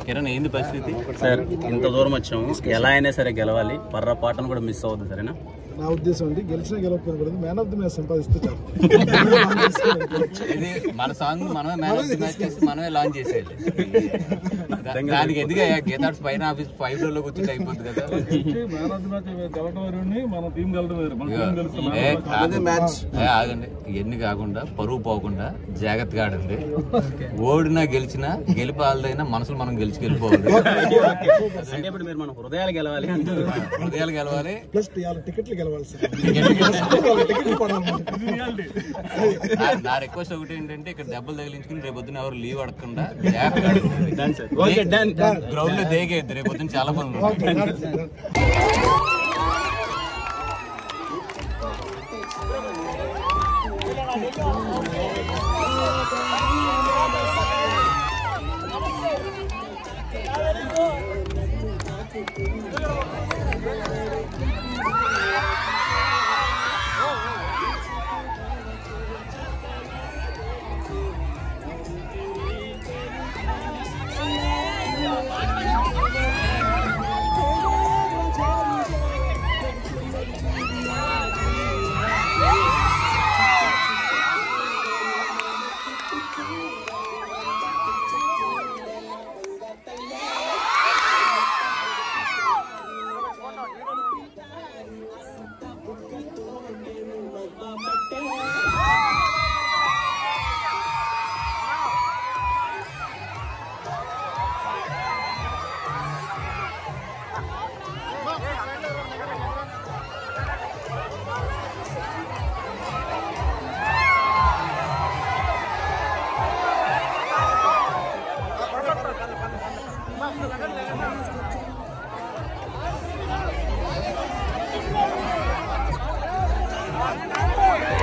కిరణ్ ఏంది పరిస్థితి సార్ ఇంత దూరం వచ్చాము ఎలా అయినా సరే గెలవాలి పర్ర పాటను కూడా మిస్ అవ్వద్దు సరేనా నా ఉద్దేశం అండి గెలిచినా గెలవకపోయినా కూడా మ్యాన్ ఆఫ్ ది మ్యాచ్ సంపాదిస్తే చాలు ఇది మన సాంగ్ మనమే మ్యాన్ ఆఫ్ ది మ్యాచ్ చేసి మనమే లాంచ్ చేసేయాలి దా- దానికి ఎందుకు గీతాడ్స్ పైన ఆఫీస్ ఫైవ్ లో కూర్చుంటే అయిపోద్ది కదా మ్యాన్ ఆఫ్ ది మ్యాచ్ గెలవడం వేరు మన టీం గెలవడం వేరు మన టీం గెలుస్తాం ఏ, ఆగండి. ఏ, ఆగండి ఇవన్నీ కాకుండా పరువు పోకుండా జాగ్రత్తగా ఆడండి ఓడినా గెలిచినా గెలిపాలదైనా మనసులు మనం గెలిచి గెలిపోవాలి అంటే ఇప్పుడు మీరు మన హృదయాలు గెలవాలి అంటూ హృదయాలు గెలవాలి ప్లస్ ఇవాళ టికెట్లు గెలవాలి సార్ టికెట్లు పడాలి నా- నా రిక్వెస్ట్ ఒకటి ఏంటంటే ఇక్కడ దెబ్బలు తగిలించుకుని రేపు పొద్దున ఎవరు లీవ్ అడగకుండా done sir okay done ground లో దేగేద్దు రేపు పొద్దున చాలా పనులు ఉన్నాయి. Hey!